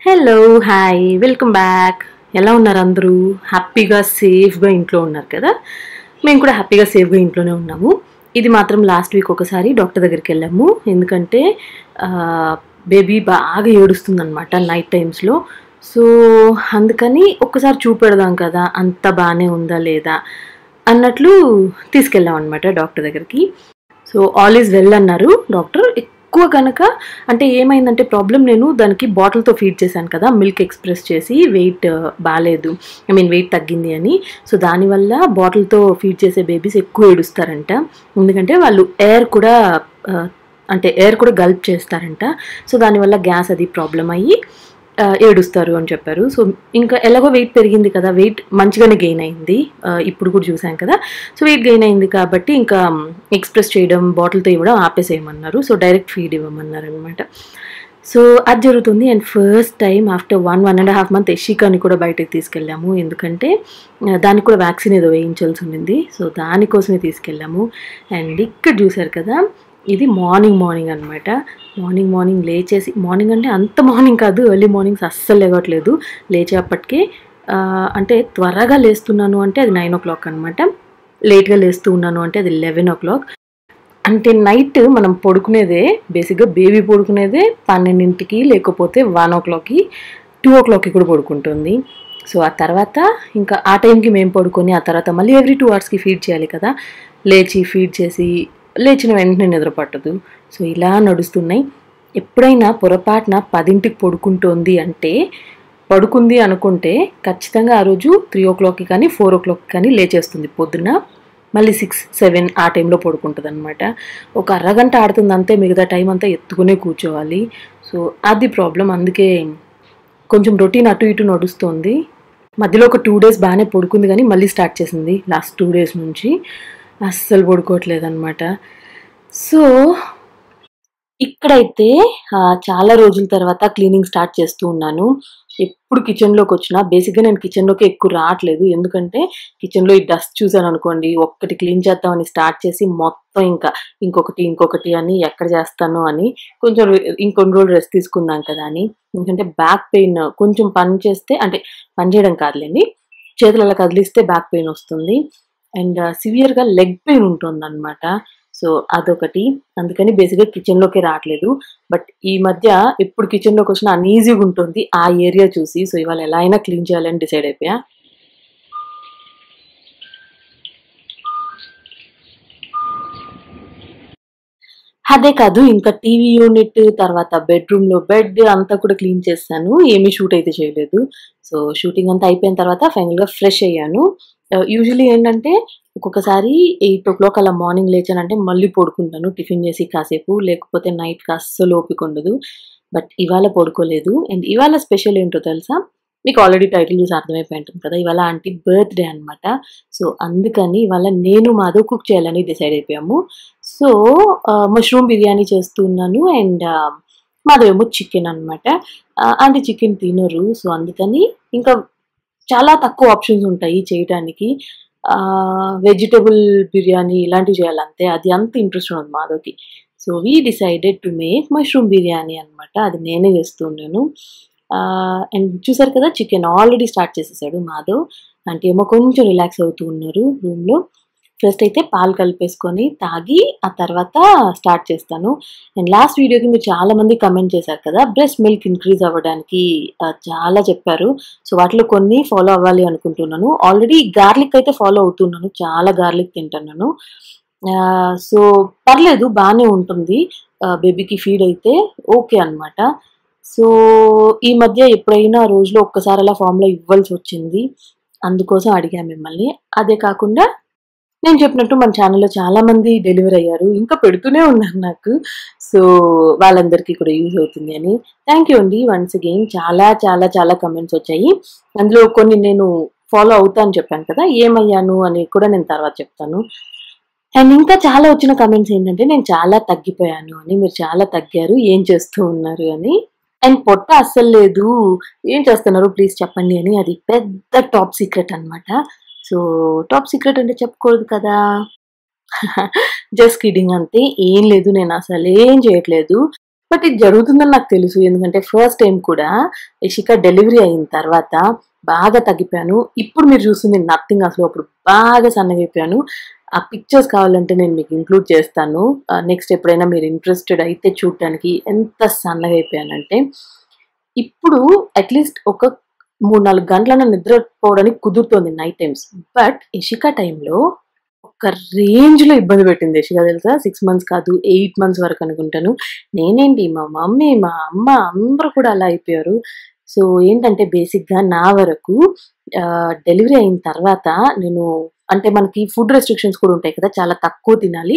Hello hi welcome back ఎలా ఉన్నారు అందరూ హ్యాపీగా సేఫ్గా ఇంట్లో ఉన్నారు కదా మేము కూడా హ్యాపీగా సేఫ్గా ఇంట్లోనే ఉన్నాము ఇది మాత్రం లాస్ట్ వీక్ ఒకసారి డాక్టర్ దగ్గరికి వెళ్ళాము ఎందుకంటే బేబీ బాగా ఏడుస్తుందన్నమాట నైట్ టైమ్స్లో సో అందుకని ఒక్కసారి చూపెడదాం కదా అంత బాగానే ఉందా లేదా అన్నట్లు తీసుకెళ్ళాం అనమాట డాక్టర్ దగ్గరికి సో ఆల్ ఈజ్ వెల్ అన్నారు డాక్టర్ ఎక్కువ కనుక అంటే ఏమైందంటే ప్రాబ్లం నేను దానికి బాటిల్తో ఫీడ్ చేశాను కదా మిల్క్ ఎక్స్ప్రెస్ చేసి వెయిట్ బాగాలేదు ఐ మీన్ వెయిట్ తగ్గింది అని సో దానివల్ల బాటిల్తో ఫీడ్ చేసే బేబీస్ ఎక్కువ ఏడుస్తారంట ఎందుకంటే వాళ్ళు ఎయిర్ కూడా ఆ, అంటే ఎయిర్ కూడా గల్ప్ చేస్తారంట సో దానివల్ల గ్యాస్ అది ప్రాబ్లం అయ్యి ఆ, ఏడుస్తారు అని చెప్పారు సో ఇంకా ఎలాగో వెయిట్ పెరిగింది కదా వెయిట్ మంచిగానే గెయిన్ అయింది ఆ, ఇప్పుడు కూడా చూసాం కదా సో వెయిట్ గెయిన్ అయింది కాబట్టి ఇంకా ఎక్స్ప్రెస్ చేయడం బాటిల్తో ఇవ్వడం ఆపేసేయమన్నారు సో డైరెక్ట్ ఫీడ్ ఇవ్వమన్నారు అనమాట సో అది జరుగుతుంది and first time after one one and half month ఎషికాని కూడా బయటకు తీసుకెళ్ళాము ఎందుకంటే ఆ, దానికి కూడా వ్యాక్సిన్ ఏదో వేయించాల్సి ఉండింది సో దానికోసమే తీసుకెళ్ళాము అండ్ ఇక్కడ చూసారు కదా ఇది మార్నింగ్ మార్నింగ్ అనమాట మార్నింగ్ మార్నింగ్ లేచేసి మార్నింగ్ అంటే అంత మార్నింగ్ కాదు ఎర్లీ మార్నింగ్స్ అస్సలు లేవట్లేదు లేచేపటికే ఆ, అంటే త్వరగా లేస్తున్నాను అంటే అది నైన్ ఓ క్లాక్ అనమాట లేట్గా లేస్తూ ఉన్నాను అంటే అది లెవెన్ ఓ క్లాక్ అంటే నైట్ మనం పడుకునేదే బేసిక్గా బేబీ పడుకునేదే పన్నెండింటికి లేకపోతే వన్ ఓ క్లాక్కి టూ ఓ క్లాక్కి కూడా పడుకుంటుంది సో ఆ తర్వాత ఇంకా ఆ టైంకి మేము పడుకొని ఆ తర్వాత మళ్ళీ ఎవ్రీ టూ అవర్స్కి ఫీడ్ చేయాలి కదా లేచి ఫీడ్ చేసి లేచిన వెంటనే నిద్ర పట్టదు సో ఇలా నడుస్తున్నాయి ఎప్పుడైనా పొరపాటున పదింటికి పడుకుంటోంది అంటే పడుకుంది అనుకుంటే ఖచ్చితంగా ఆ రోజు త్రీ ఓ క్లాక్కి కానీ ఫోర్ ఓ క్లాక్కి కానీ లేచేస్తుంది పొద్దున్న మళ్ళీ సిక్స్ సెవెన్ ఆ టైంలో పడుకుంటుంది అనమాట ఒక అరగంట ఆడుతుంది అంతే మిగతా టైం అంతా ఎత్తుకునే కూర్చోవాలి సో అది ప్రాబ్లం అందుకే కొంచెం రొటీన్ అటు ఇటు నడుస్తుంది మధ్యలో ఒక టూ డేస్ బాగానే పడుకుంది కానీ మళ్ళీ స్టార్ట్ చేసింది లాస్ట్ టూ డేస్ నుంచి అస్సలు పడుకోవట్లేదు అనమాట సో ఇక్కడైతే ఆ, చాలా రోజుల తర్వాత క్లీనింగ్ స్టార్ట్ చేస్తూ ఉన్నాను ఎప్పుడు కిచెన్లోకి వచ్చినా బేసిక్గా నేను కిచెన్లోకి ఎక్కువ రావట్లేదు ఎందుకంటే కిచెన్లో ఈ డస్ట్ చూసాను అనుకోండి ఒక్కటి క్లీన్ చేద్దామని స్టార్ట్ చేసి మొత్తం ఇంకా ఇంకొకటి ఇంకొకటి అని ఎక్కడ చేస్తాను అని కొంచెం రె- ఇంకొన్ని రోజులు రెస్ట్ తీసుకుందాం కదా అని ఎందుకంటే బ్యాక్ పెయిన్ కొంచెం పని చేస్తే అంటే పని చేయడం కాదులేండి చేతులు అలా కదిలిస్తే బ్యాక్ పెయిన్ వస్తుంది అండ్ సివియర్గా లెగ్ పెయిన్ ఉంటుంది అనమాట సో అదొకటి అందుకని బేసిక్గా కిచెన్లోకి రావట్లేదు బట్ ఈ మధ్య ఎప్పుడు కిచెన్లోకి వచ్చినా అన్ఈజీగా ఉంటుంది ఆ ఏరియా చూసి సో ఇవాళ ఎలా అయినా క్లీన్ చేయాలని డిసైడ్ అయిపోయా అదే కాదు ఇంకా టీవీ యూనిట్ తర్వాత బెడ్రూమ్ లో బెడ్ అంతా కూడా క్లీన్ చేస్తాను ఏమీ షూట్ అయితే చేయలేదు సో షూటింగ్ అంతా అయిపోయిన తర్వాత ఫైనల్ గా ఫ్రెష్ అయ్యాను యూజువలీ ఏంటంటే ఒక్కొక్కసారి ఎయిట్ ఓ క్లాక్ అలా మార్నింగ్ లేచానంటే మళ్ళీ పడుకుంటాను టిఫిన్ చేసి కాసేపు లేకపోతే నైట్ అస్సలు ఓపిక ఉండదు బట్ ఇవాళ పడుకోలేదు అండ్ ఇవాళ స్పెషల్ ఏంటో తెలుసా మీకు ఆల్రెడీ టైటిల్ చూసి అర్థమైపోయి ఉంటుంది కదా ఇవాళ ఆంటీ బర్త్డే అనమాట సో అందుకని ఇవాళ నేను మాధవ్ కుక్ చేయాలని డిసైడ్ అయిపోయాము సో మష్రూమ్ బిర్యానీ చేస్తున్నాను అండ్ మాదేమో చికెన్ అనమాట అంటే చికెన్ తినరు సో అందుకని ఇంకా చాలా తక్కువ ఆప్షన్స్ ఉంటాయి చేయడానికి వెజిటబుల్ బిర్యానీ ఇలాంటివి చేయాలంతే అది అంత ఇంట్రెస్ట్ ఉండదు మాధవ్కి so we decided to make mushroom biryani అనమాట అది నేనే చేస్తున్నాను అండ్ చూసారు కదా చికెన్ ఆల్రెడీ స్టార్ట్ చేసేసాడు మాధవ్ అంటే ఏమో కొంచెం రిలాక్స్ అవుతూ ఉన్నారు రూమ్లో ఫస్ట్ అయితే పాలు కలిపేసుకొని తాగి ఆ తర్వాత స్టార్ట్ చేస్తాను అండ్ లాస్ట్ వీడియోకి మీరు చాలా మంది కమెంట్ చేశారు కదా బ్రెస్ట్ మిల్క్ ఇంక్రీజ్ అవ్వడానికి ఆ, చాలా చెప్పారు సో వాటిలో కొన్ని ఫాలో అవ్వాలి అనుకుంటున్నాను ఆల్రెడీ గార్లిక్ అయితే ఫాలో అవుతున్నాను చాలా గార్లిక్ తింటున్నాను సో పర్లేదు బాగానే ఉంటుంది బేబీకి ఫీడ్ అయితే ఓకే అన్నమాట సో ఈ మధ్య ఎప్పుడైనా రోజులో ఒక్కసారి అలా ఫామ్లో ఇవ్వాల్సి వచ్చింది అందుకోసం అడిగా మిమ్మల్ని అదే కాకుండా నేను చెప్పినట్టు మన ఛానల్లో చాలా మంది డెలివరీ అయ్యారు ఇంకా పెడుతూనే ఉన్నారు నాకు సో వాళ్ళందరికీ కూడా యూజ్ అవుతుంది అని థ్యాంక్ యూ అండి వన్స్ అగైన్ చాలా చాలా చాలా కమెంట్స్ వచ్చాయి అందులో కొన్ని నేను ఫాలో అవుతాను చెప్పాను కదా ఏమయ్యాను అని కూడా నేను తర్వాత చెప్తాను అండ్ ఇంకా చాలా వచ్చిన కమెంట్స్ ఏంటంటే నేను చాలా తగ్గిపోయాను అని మీరు చాలా తగ్గారు ఏం చేస్తూ ఉన్నారు అని అండ్ పొట్ట అస్సలు లేదు ఏం చేస్తున్నారు ప్లీజ్ చెప్పండి అని అది పెద్ద టాప్ సీక్రెట్ అన్నమాట సో టాప్ సీక్రెట్ అంటే చెప్పకూడదు కదా జస్ట్ కిడింగ్ అంతే ఏం లేదు నేను అసలు ఏం చేయట్లేదు బట్ ఇది జరుగుతుందని నాకు తెలుసు ఎందుకంటే ఫస్ట్ టైం కూడా ఇషిక డెలివరీ అయిన తర్వాత బాగా తగ్గిపోయాను ఇప్పుడు మీరు చూస్తుంది నథింగ్ అసలు అప్పుడు బాగా సన్నగా అయిపోయాను ఆ పిక్చర్స్ కావాలంటే నేను మీకు ఇంక్లూడ్ చేస్తాను నెక్స్ట్ ఎప్పుడైనా మీరు ఇంట్రెస్టెడ్ అయితే చూడటానికి ఎంత సన్నగా అయిపోయానంటే ఇప్పుడు అట్లీస్ట్ ఒక మూడు నాలుగు గంటలన నిద్రపోవడానికి కుదురుతోంది నైట్ టైమ్స్ బట్ ఇషికా టైంలో ఒక రేంజ్లో ఇబ్బంది పెట్టింది ఇషికా తెలుసా సిక్స్ మంత్స్ కాదు ఎయిట్ మంత్స్ వరకు అనుకుంటాను నేనేంటి మా మమ్మీ మా అమ్మ అందరూ కూడా అలా అయిపోయారు సో ఏంటంటే బేసిక్గా నా వరకు డెలివరీ అయిన తర్వాత నేను అంటే మనకి ఫుడ్ రెస్ట్రిక్షన్స్ కూడా ఉంటాయి కదా చాలా తక్కువ తినాలి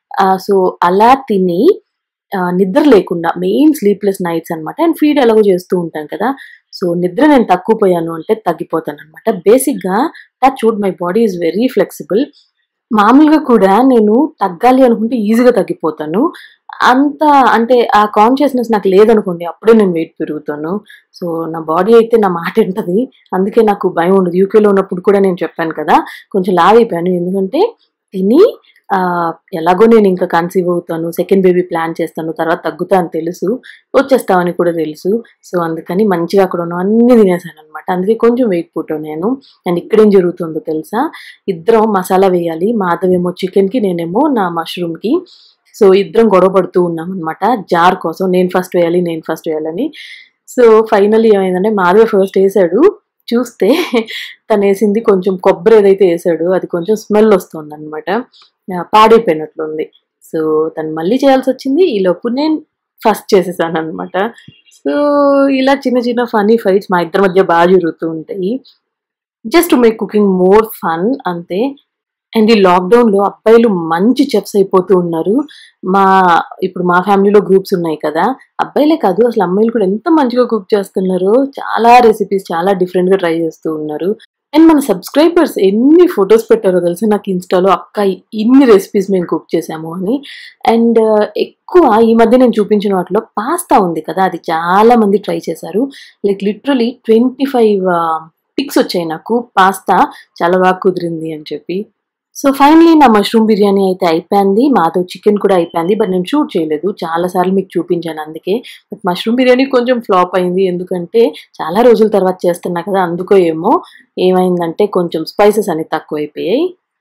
సో అలా తిని ఆ, నిద్ర లేకుండా మెయిన్ స్లీప్లెస్ నైట్స్ అన్నమాట అండ్ ఫీడ్ ఎలాగో చేస్తూ ఉంటాం కదా సో నిద్ర నేను తక్కువ పోయాను అంటే తగ్గిపోతాను అనమాట బేసిక్గా touch wood my body is very flexible మామూలుగా కూడా నేను తగ్గాలి అనుకుంటే ఈజీగా తగ్గిపోతాను అంత అంటే ఆ కాన్షియస్నెస్ నాకు లేదనుకోండి అప్పుడే నేను వెయిట్ పెరుగుతాను సో నా బాడీ అయితే నా మాట వింటది అందుకే నాకు భయం ఉండదు యూకేలో ఉన్నప్పుడు కూడా నేను చెప్పాను కదా కొంచెం లావ్ అయిపోయాను ఎందుకంటే తిని ఆ, ఎలాగో నేను ఇంకా కన్సీవ్ అవుతాను సెకండ్ బేబీ ప్లాన్ చేస్తాను తర్వాత తగ్గుతా అని తెలుసు వచ్చేస్తామని కూడా తెలుసు సో అందుకని మంచిగా అక్కడ ఉన్న అన్ని తినేసాను అనమాట అందుకే కొంచెం వెయిట్ పుట్టాను నేను అండ్ ఇక్కడేం జరుగుతుందో తెలుసా ఇద్దరం మసాలా వేయాలి మాధవేమో చికెన్కి నేనేమో నా మష్రూమ్కి సో ఇద్దరం గొడవ పడుతూ ఉన్నాం అనమాట జార్ కోసం నేను ఫస్ట్ వేయాలి నేను ఫస్ట్ వేయాలని సో ఫైనల్ ఏమైందంటే మాధవ్ ఫస్ట్ వేసాడు చూస్తే తను వేసింది కొంచెం కొబ్బరి ఏదైతే వేసాడో అది కొంచెం స్మెల్ వస్తుంది అనమాట పాడైపోయినట్లుంది సో తను మళ్ళీ చేయాల్సి వచ్చింది ఈలోపు నేను ఫస్ట్ చేసేసాను అనమాట సో ఇలా చిన్న చిన్న ఫనీ ఫైట్స్ మా ఇద్దరి మధ్య బాగా జరుగుతూ ఉంటాయి just to make cooking more fun అంతే అండ్ ఈ లాక్డౌన్లో అబ్బాయిలు మంచి చెఫ్స్ అయిపోతూ ఉన్నారు మా ఇప్పుడు మా ఫ్యామిలీలో గ్రూప్స్ ఉన్నాయి కదా అబ్బాయిలే కాదు అసలు అమ్మాయిలు కూడా ఎంత మంచిగా కుక్ చేస్తున్నారు చాలా రెసిపీస్ చాలా డిఫరెంట్గా ట్రై చేస్తూ ఉన్నారు అండ్ మన సబ్స్క్రైబర్స్ ఎన్ని ఫొటోస్ పెట్టారో తెలుసా నాకు ఇన్స్టాలో అక్క ఇన్ని రెసిపీస్ మేము కుక్ చేసాము అని అండ్ ఎక్కువ ఈ మధ్య నేను చూపించిన వాటిలో పాస్తా ఉంది కదా అది చాలా మంది ట్రై చేశారు like literally twenty five pics వచ్చాయి నాకు పాస్తా చాలా బాగా కుదిరింది అని చెప్పి సో ఫైనలీ నా మష్రూమ్ బిర్యానీ అయితే అయిపోయింది మాతో చికెన్ కూడా అయిపోయింది బట్ నేను షూట్ చేయలేదు చాలా సార్లు మీకు చూపించాను అందుకే బట్ మష్రూమ్ బిర్యానీ కొంచెం ఫ్లాప్ అయింది ఎందుకంటే చాలా రోజుల తర్వాత చేస్తున్నా కదా అందుకో ఏమో ఏమైందంటే కొంచెం స్పైసెస్ అనేది తక్కువైపోయాయి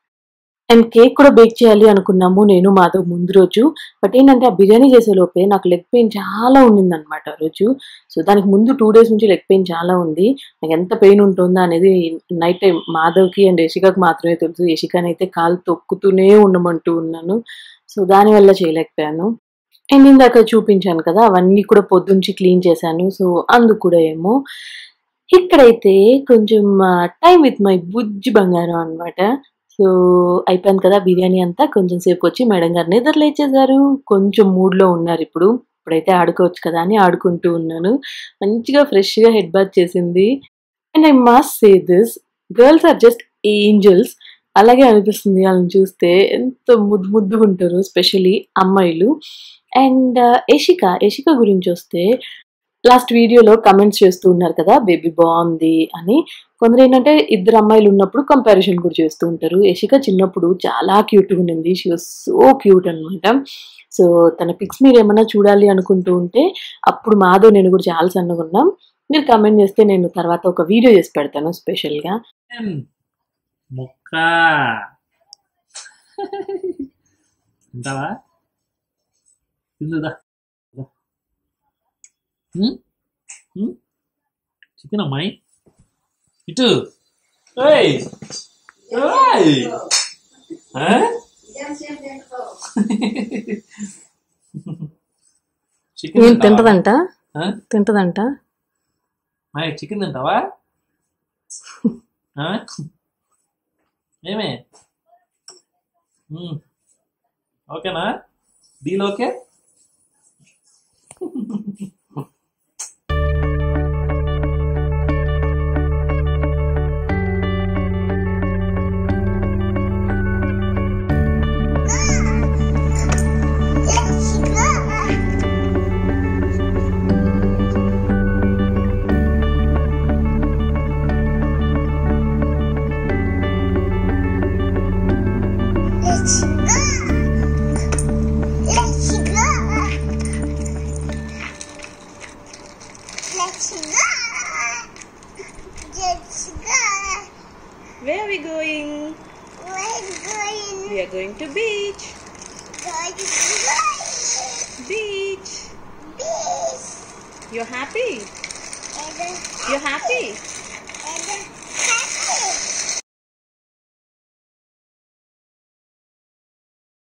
అండ్ కేక్ కూడా బేక్ చేయాలి అనుకున్నాము నేను మాధవ్ ముందు రోజు బట్ ఏంటంటే ఆ బిర్యానీ చేసే లోపే నాకు లెగ్ పెయిన్ చాలా ఉండిందనమాట ఆ రోజు సో దానికి ముందు టూ డేస్ నుంచి లెగ్ పెయిన్ చాలా ఉంది నాకు ఎంత పెయిన్ ఉంటుందో అనేది నైట్ టైం మాధవ్కి అండ్ యశికాకి మాత్రమే తెలుసు యశికాని అయితే కాలు తొక్కుతూనే ఉండమంటూ ఉన్నాను సో దానివల్ల చేయలేకపోయాను అండ్ ఇందాక చూపించాను కదా అవన్నీ కూడా పొద్దుంచి క్లీన్ చేశాను సో అందుకు కూడా ఏమో ఇక్కడైతే కొంచెం టైం విత్ మై బుజ్జి బంగారం అన్నమాట సో అయిపోయింది కదా బిర్యానీ అంతా కొంచెం సేపు వచ్చి మేడం గారు నిద్ర లేచేశారు కొంచెం మూడ్లో ఉన్నారు ఇప్పుడు ఇప్పుడైతే ఆడుకోవచ్చు కదా అని ఆడుకుంటూ ఉన్నాను మంచిగా ఫ్రెష్గా హెడ్ బాత్ చేసింది and I must say this girls are just angels అలాగే అనిపిస్తుంది వాళ్ళని చూస్తే ఎంత ముద్దు ముద్దుగా ఉంటారు స్పెషలీ అమ్మాయిలు అండ్ యషిక యషిక గురించి వస్తే లాస్ట్ వీడియోలో కమెంట్స్ చేస్తూ ఉన్నారు కదా బేబీ బాగుంది అని కొందరు ఏంటంటే ఇద్దరు అమ్మాయిలు ఉన్నప్పుడు కంపారిజన్ కూడా చేస్తూ ఉంటారు యశిక చిన్నప్పుడు చాలా క్యూట్గా ఉండింది షీ వాజ్ సో క్యూట్ అనమాట సో తన పిక్స్ మీరు ఏమైనా చూడాలి అనుకుంటూ ఉంటే అప్పుడు మాధవ్ నేను కూడా చాలా సన్నగా ఉన్నాం మీరు కమెంట్ చేస్తే నేను తర్వాత ఒక వీడియో చేసి పెడతాను స్పెషల్గా ముక్క తింటావా తిందుదా చికెన్ అమ్మాయి ఇటు ఏయ్ ఏయ్ ఆ? చికెన్ తింటావా? తింటదంట ఆ? తింటదంట అమ్మాయి చికెన్ తింటావా ఆ? ఏమే మ్మ్. ఓకేనా deal okay Let's go. Let's go. Where are we going? We're going, We are going to beach. going to beach. Beach. Beach. You're happy? And then You're happy?